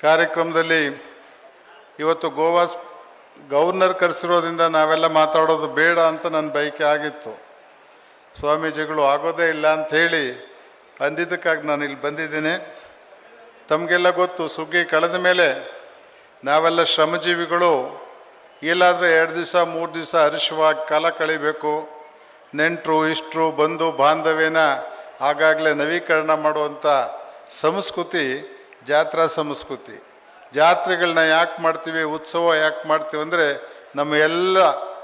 ಕಾರ್ಯಕ್ರಮದಲ್ಲಿ ಇವತ್ತು ಗೋವಾ ಸ್- ಗವರ್ನರ್ ಕರೆಸಿರೋದ್ರಿಂದ ನಾವೆಲ್ಲ ಮಾತಾಡೋದು ಬೇಡ ಅಂತ ನನ್ನ ಬಯಕೆ ಆಗಿತ್ತು ಸ್ವಾಮೀಜಿಗಳು ಆಗೋದೇ ಇಲ್ಲ ಅಂತ ಹೇಳಿ ಅಂದಿದ್ದಕ್ಕಾಗಿ ನಾನು ಇಲ್ಲಿ ಬಂದಿದ್ದೀನಿ ತಮಗೆಲ್ಲ ಗೊತ್ತು ಸುಗ್ಗಿ ಕಳೆದ ಮೇಲೆ ನಾವೆಲ್ಲ ಶ್ರಮಜೀವಿಗಳು ಎಲ್ಲಾದರೂ ಎರಡು ದಿವಸ ಮೂರು ದಿವಸ ಹರ್ಷವಾಗಿ ಕಾಲ ಕಳಿಬೇಕು ನೆಂಟರು ಇಷ್ಟರು ಬಂಧು ಬಾಂಧವ್ಯನ ಆಗಾಗಲೇ ನವೀಕರಣ ಮಾಡುವಂಥ ಸಂಸ್ಕೃತಿ ಜಾತ್ರಾ ಸಂಸ್ಕೃತಿ ಜಾತ್ರೆಗಳನ್ನ ಯಾಕೆ ಮಾಡ್ತೀವಿ ಉತ್ಸವ ಯಾಕೆ ಮಾಡ್ತೀವಿ ಅಂದರೆ ನಮ್ಮ ಎಲ್ಲ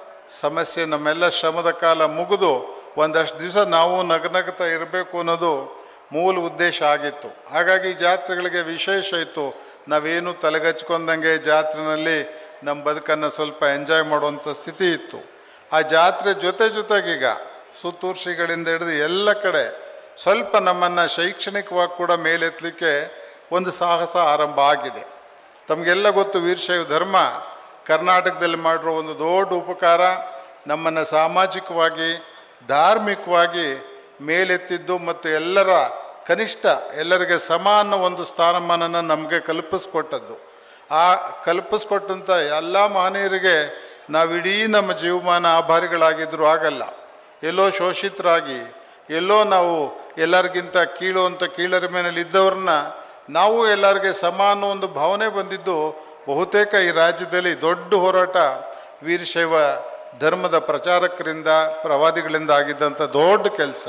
ಸಮಸ್ಯೆ ನಮ್ಮೆಲ್ಲ ಶ್ರಮದ ಕಾಲ ಮುಗಿದು ಒಂದಷ್ಟು ದಿವಸ ನಾವು ನಗನಗ್ತಾ ಇರಬೇಕು ಅನ್ನೋದು ಮೂಲ ಉದ್ದೇಶ ಆಗಿತ್ತು ಹಾಗಾಗಿ ಈ ಜಾತ್ರೆಗಳಿಗೆ ವಿಶೇಷ ಇತ್ತು ನಾವೇನು ತಲೆಗಚ್ಕೊಂಡಂಗೆ ಜಾತ್ರೆನಲ್ಲಿ ನಮ್ಮ ಬದುಕನ್ನು ಸ್ವಲ್ಪ ಎಂಜಾಯ್ ಮಾಡುವಂಥ ಸ್ಥಿತಿ ಇತ್ತು ಆ ಜಾತ್ರೆ ಜೊತೆ ಜೊತೆಗೀಗ ಸುತ್ತೂರು ಶ್ರೀಗಳಿಂದ ಹಿಡಿದು ಎಲ್ಲ ಕಡೆ ಸ್ವಲ್ಪ ನಮ್ಮನ್ನು ಶೈಕ್ಷಣಿಕವಾಗಿ ಕೂಡ ಮೇಲೆತ್ತಲಿಕ್ಕೆ ಒಂದು ಸಾಹಸ ಆರಂಭ ಆಗಿದೆ ತಮಗೆಲ್ಲ ಗೊತ್ತು ವೀರಶೈವ ಧರ್ಮ ಕರ್ನಾಟಕದಲ್ಲಿ ಮಾಡಿರೋ ಒಂದು ದೊಡ್ಡ ಉಪಕಾರ ನಮ್ಮನ್ನು ಸಾಮಾಜಿಕವಾಗಿ ಧಾರ್ಮಿಕವಾಗಿ ಮೇಲೆತ್ತಿದ್ದು ಮತ್ತು ಎಲ್ಲರ ಕನಿಷ್ಠ ಎಲ್ಲರಿಗೆ ಸಮಾನ ಒಂದು ಸ್ಥಾನಮಾನನ ನಮಗೆ ಕಲ್ಪಿಸ್ಕೊಟ್ಟದ್ದು ಆ ಕಲ್ಪಿಸ್ಕೊಟ್ಟಂಥ ಎಲ್ಲ ಮಹನೀಯರಿಗೆ ನಾವಿಡೀ ನಮ್ಮ ಜೀವಮಾನ ಆಭಾರಿಗಳಾಗಿದ್ದರೂ ಆಗಲ್ಲ ಎಲ್ಲೋ ಶೋಷಿತರಾಗಿ ಎಲ್ಲೋ ನಾವು ಎಲ್ಲರಿಗಿಂತ ಕೀಳು ಅಂತ ಕೀಳರ ಮೇಲೆ ಇದ್ದವ್ರನ್ನ ನಾವು ಎಲ್ಲರಿಗೆ ಸಮಾನ ಒಂದು ಭಾವನೆ ಬಂದಿದ್ದು ಬಹುತೇಕ ಈ ರಾಜ್ಯದಲ್ಲಿ ದೊಡ್ಡ ಹೋರಾಟ ವೀರಶೈವ ಧರ್ಮದ ಪ್ರಚಾರಕರಿಂದ ಪ್ರವಾದಿಗಳಿಂದ ಆಗಿದ್ದಂಥ ದೊಡ್ಡ ಕೆಲಸ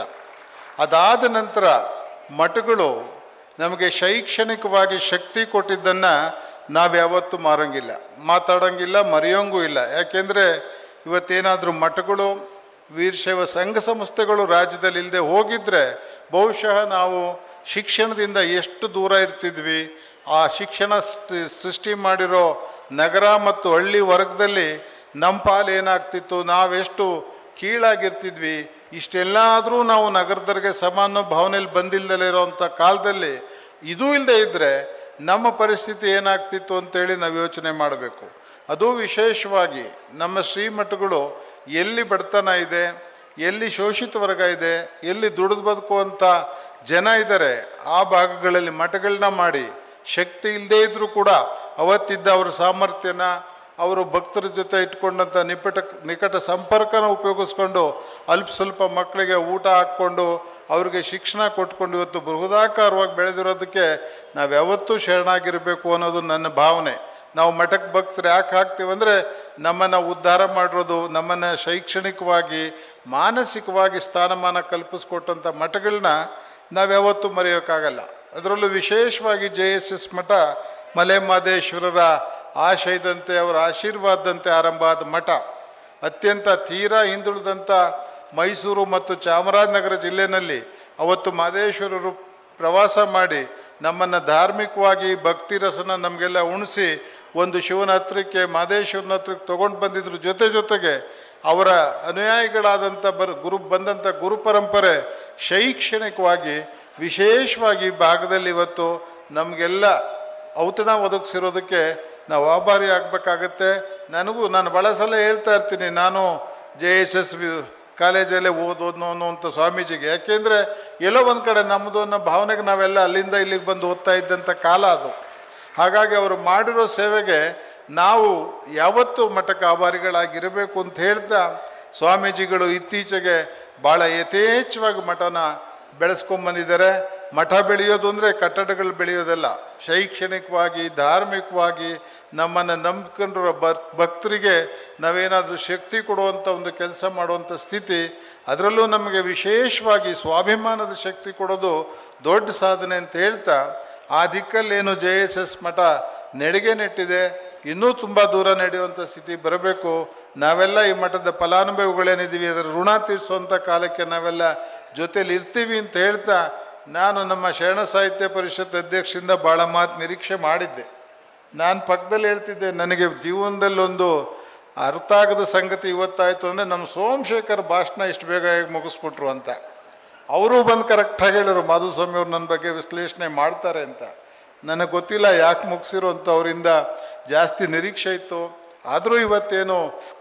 ಅದಾದ ನಂತರ ಮಠಗಳು ನಮಗೆ ಶೈಕ್ಷಣಿಕವಾಗಿ ಶಕ್ತಿ ಕೊಟ್ಟಿದ್ದನ್ನು ನಾವು ಯಾವತ್ತೂ ಮಾರಂಗಿಲ್ಲ ಮಾತಾಡೋಂಗಿಲ್ಲ ಮರೆಯೋಂಗೂ ಇಲ್ಲ ಯಾಕೆಂದರೆ ಇವತ್ತೇನಾದರೂ ಮಠಗಳು ವೀರಶೈವ ಸಂಘ ಸಂಸ್ಥೆಗಳು ರಾಜ್ಯದಲ್ಲಿ ಇಲ್ಲದೆ ಹೋಗಿದ್ರೆ ಬಹುಶಃ ನಾವು ಶಿಕ್ಷಣದಿಂದ ಎಷ್ಟು ದೂರ ಇರ್ತಿದ್ವಿ ಆ ಶಿಕ್ಷಣ ಸ್- ಸೃಷ್ಟಿ ಮಾಡಿರೋ ನಗರ ಮತ್ತು ಹಳ್ಳಿ ವರ್ಗದಲ್ಲಿ ನಮ್ಮ ಪಾಲು ಏನಾಗ್ತಿತ್ತು ನಾವೆಷ್ಟು ಕೀಳಾಗಿರ್ತಿದ್ವಿ ಇಷ್ಟೆಲ್ಲಾದರೂ ನಾವು ನಗರದವರಿಗೆ ಸಮಾನ ಭಾವನೆಯಲ್ಲಿ ಬಂದಿಲ್ಲದಲೇ ಇರೋವಂಥ ಕಾಲದಲ್ಲಿ ಇದೂ ಇಲ್ಲದೆ ಇದ್ದರೆ ನಮ್ಮ ಪರಿಸ್ಥಿತಿ ಏನಾಗ್ತಿತ್ತು ಅಂತೇಳಿ ನಾವು ಯೋಚನೆ ಮಾಡಬೇಕು ಅದು ವಿಶೇಷವಾಗಿ ನಮ್ಮ ಶ್ರೀಮಠಗಳು ಎಲ್ಲಿ ಬಡತನ ಇದೆ ಎಲ್ಲಿ ಶೋಷಿತ ವರ್ಗ ಇದೆ ಎಲ್ಲಿ ದುಡಿದು ಬದುಕುವಂಥ ಜನ ಇದ್ದಾರೆ ಆ ಭಾಗಗಳಲ್ಲಿ ಮಠಗಳನ್ನ ಮಾಡಿ ಶಕ್ತಿ ಇಲ್ಲದೇ ಇದ್ರೂ ಕೂಡ ಅವತ್ತಿದ್ದ ಅವ್ರ ಸಾಮರ್ಥ್ಯನ ಅವರು ಭಕ್ತರ ಜೊತೆ ಇಟ್ಕೊಂಡಂಥ ನಿಕಟ ನಿಕಟ ಸಂಪರ್ಕನ ಉಪಯೋಗಿಸ್ಕೊಂಡು ಅಲ್ಪ ಸ್ವಲ್ಪ ಮಕ್ಕಳಿಗೆ ಊಟ ಹಾಕ್ಕೊಂಡು ಅವ್ರಿಗೆ ಶಿಕ್ಷಣ ಕೊಟ್ಕೊಂಡು ಇವತ್ತು ಬೃಹದಾಕಾರವಾಗಿ ಬೆಳೆದಿರೋದಕ್ಕೆ ನಾವು ಯಾವತ್ತೂ ಶರಣಾಗಿರಬೇಕು ಅನ್ನೋದು ನನ್ನ ಭಾವನೆ ನಾವು ಮಠಕ್ಕೆ ಭಕ್ತರು ಯಾಕೆ ಹಾಕ್ತೀವಿ ಅಂದರೆ ನಮ್ಮನ್ನು ಉದ್ಧಾರ ಮಾಡಿರೋದು ನಮ್ಮನ್ನು ಶೈಕ್ಷಣಿಕವಾಗಿ ಮಾನಸಿಕವಾಗಿ ಸ್ಥಾನಮಾನ ಕಲ್ಪಿಸ್ಕೊಟ್ಟಂಥ ಮಠಗಳನ್ನ ನಾವು ಯಾವತ್ತೂ ಮರೆಯೋಕ್ಕಾಗಲ್ಲ ಅದರಲ್ಲೂ ವಿಶೇಷವಾಗಿ ಜೆ ಎಸ್ ಎಸ್ ಮಠ ಮಲೆ ಮಹದೇಶ್ವರರ ಆಶಯದಂತೆ ಅವರ ಆಶೀರ್ವಾದದಂತೆ ಆರಂಭ ಆದ ಮಠ ಅತ್ಯಂತ ತೀರಾ ಹಿಂದುಳಿದಂಥ ಮೈಸೂರು ಮತ್ತು ಚಾಮರಾಜನಗರ ಜಿಲ್ಲೆಯಲ್ಲಿ ಅವತ್ತು ಮಹದೇಶ್ವರರು ಪ್ರವಾಸ ಮಾಡಿ ನಮ್ಮನ್ನು ಧಾರ್ಮಿಕವಾಗಿ ಭಕ್ತಿ ರಸನ ನಮಗೆಲ್ಲ ಉಣಿಸಿ ಒಂದು ಶಿವನ ಹತ್ರಕ್ಕೆ ಮಹದೇಶ್ವರನ ಹತ್ರಕ್ಕೆ ತೊಗೊಂಡು ಬಂದಿದ್ರ ಜೊತೆ ಜೊತೆಗೆ ಅವರ ಅನುಯಾಯಿಗಳಾದಂಥ ಬರ್ ಗುರು ಬಂದಂಥ ಗುರು ಪರಂಪರೆ ಶೈಕ್ಷಣಿಕವಾಗಿ ವಿಶೇಷವಾಗಿ ಈ ಭಾಗದಲ್ಲಿ ಇವತ್ತು ನಮಗೆಲ್ಲ ಔತಣ ಒದಗಿಸಿರೋದಕ್ಕೆ ನಾವು ಆಭಾರಿ ಆಗಬೇಕಾಗತ್ತೆ ನನಗೂ ನಾನು ಭಾಳ ಸಲ ಹೇಳ್ತಾ ಇರ್ತೀನಿ ನಾನು ಜೆ ಎಸ್ ಎಸ್ ಕಾಲೇಜಲ್ಲೇ ಓದೋದು ಅನ್ನುವಂಥ ಸ್ವಾಮೀಜಿಗೆ ಯಾಕೆಂದರೆ ಎಲ್ಲೋ ಒಂದು ಕಡೆ ನಮ್ಮದು ಅನ್ನೋ ಭಾವನೆಗೆ ನಾವೆಲ್ಲ ಅಲ್ಲಿಂದ ಇಲ್ಲಿಗೆ ಬಂದು ಓದ್ತಾ ಇದ್ದಂಥ ಕಾಲ ಅದು ಹಾಗಾಗಿ ಅವರು ಮಾಡಿರೋ ಸೇವೆಗೆ ನಾವು ಯಾವತ್ತೂ ಮಠಕ್ಕೆ ಆಭಾರಿಗಳಾಗಿರಬೇಕು ಅಂತ ಹೇಳ್ತಾ ಸ್ವಾಮೀಜಿಗಳು ಇತ್ತೀಚೆಗೆ ಭಾಳ ಯಥೇಚ್ಛವಾಗಿ ಮಠನ ಬೆಳೆಸ್ಕೊಂಬಂದಿದ್ದಾರೆ ಮಠ ಬೆಳೆಯೋದು ಅಂದರೆ ಕಟ್ಟಡಗಳು ಬೆಳೆಯೋದಲ್ಲ ಶೈಕ್ಷಣಿಕವಾಗಿ ಧಾರ್ಮಿಕವಾಗಿ ನಮ್ಮನ್ನು ನಂಬ್ಕೊಂಡಿರೋ ಬರ್ ಭಕ್ತರಿಗೆ ನಾವೇನಾದರೂ ಶಕ್ತಿ ಕೊಡುವಂಥ ಒಂದು ಕೆಲಸ ಮಾಡುವಂಥ ಸ್ಥಿತಿ ಅದರಲ್ಲೂ ನಮಗೆ ವಿಶೇಷವಾಗಿ ಸ್ವಾಭಿಮಾನದ ಶಕ್ತಿ ಕೊಡೋದು ದೊಡ್ಡ ಸಾಧನೆ ಅಂತ ಹೇಳ್ತಾ ಆ ದಿಕ್ಕಲ್ಲೇನು ಜೆ ಎಸ್ ಎಸ್ ಮಠ ನೆಡಿಗೆ ನೆಟ್ಟಿದೆ ಇನ್ನೂ ತುಂಬ ದೂರ ನಡೆಯುವಂಥ ಸ್ಥಿತಿ ಬರಬೇಕು ನಾವೆಲ್ಲ ಈ ಮಠದ ಫಲಾನುಭವಿಗಳೇನಿದ್ದೀವಿ ಅದರ ಋಣ ತೀರಿಸುವಂಥ ಕಾಲಕ್ಕೆ ನಾವೆಲ್ಲ ಜೊತೇಲಿ ಇರ್ತೀವಿ ಅಂತ ಹೇಳ್ತಾ ನಾನು ನಮ್ಮ ಶರಣ ಸಾಹಿತ್ಯ ಪರಿಷತ್ ಅಧ್ಯಕ್ಷರಿಂದ ಭಾಳ ಮಾತು ನಿರೀಕ್ಷೆ ಮಾಡಿದ್ದೆ ನಾನು ಪಕ್ಕದಲ್ಲಿ ಹೇಳ್ತಿದ್ದೆ ನನಗೆ ಜೀವನದಲ್ಲೊಂದು ಅರ್ಥ ಆಗದ ಸಂಗತಿ ಇವತ್ತಾಯಿತು ಅಂದರೆ ನಮ್ಮ ಸೋಮಶೇಖರ್ ಭಾಷಣ ಇಷ್ಟು ಬೇಗ ಹೇಗೆ ಮುಗಿಸ್ಬಿಟ್ರು ಅಂತ ಅವರು ಬಂದು ಕರೆಕ್ಟಾಗಿ ಹೇಳಿದ್ರು ಮಾಧುಸ್ವಾಮಿ ಅವ್ರು ನನ್ನ ಬಗ್ಗೆ ವಿಶ್ಲೇಷಣೆ ಮಾಡ್ತಾರೆ ಅಂತ ನನಗೆ ಗೊತ್ತಿಲ್ಲ ಯಾಕೆ ಮುಗಿಸಿರೋ ಅಂತ ಅವರಿಂದ ಜಾಸ್ತಿ ನಿರೀಕ್ಷೆ ಇತ್ತು ಆದರೂ ಇವತ್ತೇನು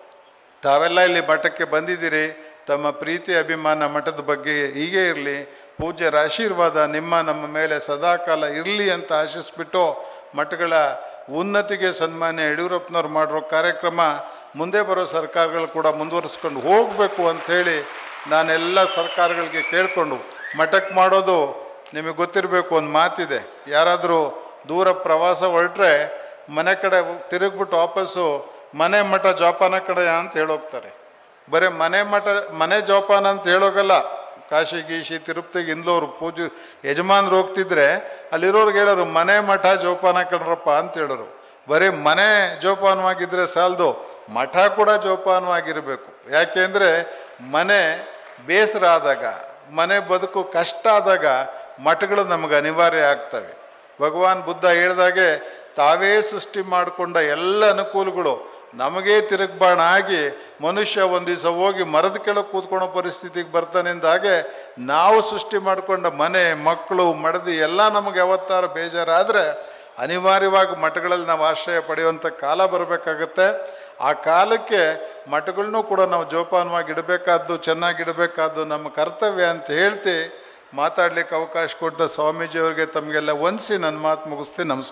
ತಾವೆಲ್ಲ ಇಲ್ಲಿ ಮಠಕ್ಕೆ ಬಂದಿದ್ದೀರಿ ತಮ್ಮ ಪ್ರೀತಿ ಅಭಿಮಾನ ಮಠದ ಬಗ್ಗೆ ಹೀಗೆ ಇರಲಿ ಪೂಜ್ಯರ ಆಶೀರ್ವಾದ ನಿಮ್ಮ ನಮ್ಮ ಮೇಲೆ ಸದಾಕಾಲ ಇರಲಿ ಅಂತ ಆಶಿಸ್ಬಿಟ್ಟು ಮಠಗಳ ಉನ್ನತಿಗೆ ಸನ್ಮಾನ್ಯ ಯಡಿಯೂರಪ್ಪನವ್ರು ಮಾಡಿರೋ ಕಾರ್ಯಕ್ರಮ ಮುಂದೆ ಬರೋ ಸರ್ಕಾರಗಳು ಕೂಡ ಮುಂದುವರಿಸ್ಕೊಂಡು ಹೋಗಬೇಕು ಅಂಥೇಳಿ ನಾನೆಲ್ಲ ಸರ್ಕಾರಗಳಿಗೆ ಕೇಳಿಕೊಂಡು ಮಠಕ್ಕೆ ಮಾಡೋದು ನಿಮಗೆ ಗೊತ್ತಿರಬೇಕು ಒಂದು ಮಾತಿದೆ ಯಾರಾದರೂ ದೂರ ಪ್ರವಾಸ ಹೊರಟ್ರೆ ಮನೆ ಕಡೆ ತಿರುಗ್ಬಿಟ್ಟು ವಾಪಸ್ಸು ಮನೆ ಮಠ ಜೋಪಾನ ಕಡೆ ಅಂತ ಹೇಳೋಗ್ತಾರೆ ಬರೀ ಮನೆ ಮಠ ಮನೆ ಜೋಪಾನ ಅಂತ ಹೇಳೋಗಲ್ಲ ಕಾಶಿ ಗೀಶಿ ತಿರುಪತಿಗೆ ಇಂದೋರು ಪೂಜೆ ಯಜಮಾನ್ರು ಹೋಗ್ತಿದ್ರೆ ಅಲ್ಲಿರೋರ್ಗೆ ಹೇಳೋರು ಮನೆ ಮಠ ಜೋಪಾನ ಕಣ್ರಪ್ಪ ಅಂತ ಹೇಳೋರು ಬರೀ ಮನೆ ಜೋಪಾನವಾಗಿದ್ದರೆ ಸಾಲದು ಮಠ ಕೂಡ ಜೋಪಾನವಾಗಿರಬೇಕು ಯಾಕೆಂದರೆ ಮನೆ ಬೇಸರ ಆದಾಗ ಮನೆ ಬದುಕು ಕಷ್ಟ ಆದಾಗ ಮಠಗಳು ನಮಗೆ ಅನಿವಾರ್ಯ ಆಗ್ತವೆ ಭಗವಾನ್ ಬುದ್ಧ ಹೇಳ್ದಾಗೆ ತಾವೇ ಸೃಷ್ಟಿ ಮಾಡಿಕೊಂಡ ಎಲ್ಲ ಅನುಕೂಲಗಳು ನಮಗೇ ತಿರುಗ್ಬಾಣ ಆಗಿ ಮನುಷ್ಯ ಒಂದು ದಿವಸ ಹೋಗಿ ಮರದ ಕೆಳಗೆ ಕೂತ್ಕೊಳ್ಳೋ ಪರಿಸ್ಥಿತಿಗೆ ಬರ್ತಾನಿಂದಾಗೆ ನಾವು ಸೃಷ್ಟಿ ಮಾಡಿಕೊಂಡ ಮನೆ ಮಕ್ಕಳು ಮಡದಿ ಎಲ್ಲ ನಮಗೆ ಯಾವತ್ತಾರು ಬೇಜಾರಾದರೆ ಅನಿವಾರ್ಯವಾಗಿ ಮಠಗಳಲ್ಲಿ ನಾವು ಆಶ್ರಯ ಪಡೆಯುವಂಥ ಕಾಲ ಬರಬೇಕಾಗತ್ತೆ ಆ ಕಾಲಕ್ಕೆ ಮಠಗಳನ್ನೂ ಕೂಡ ನಾವು ಜೋಪಾನವಾಗಿ ಇಡಬೇಕಾದ್ದು ಚೆನ್ನಾಗಿಡಬೇಕಾದ್ದು ನಮ್ಮ ಕರ್ತವ್ಯ ಅಂತ ಹೇಳ್ತಿ ಮಾತಾಡ್ಲಿಕ್ಕೆ ಅವಕಾಶ ಕೊಟ್ಟ ಸ್ವಾಮೀಜಿಯವರಿಗೆ ತಮಗೆಲ್ಲ ವಂದಿಸಿ ನನ್ನ ಮಾತು ಮುಗಿಸ್ತೀನಿ ನಮಸ್ಕಾರ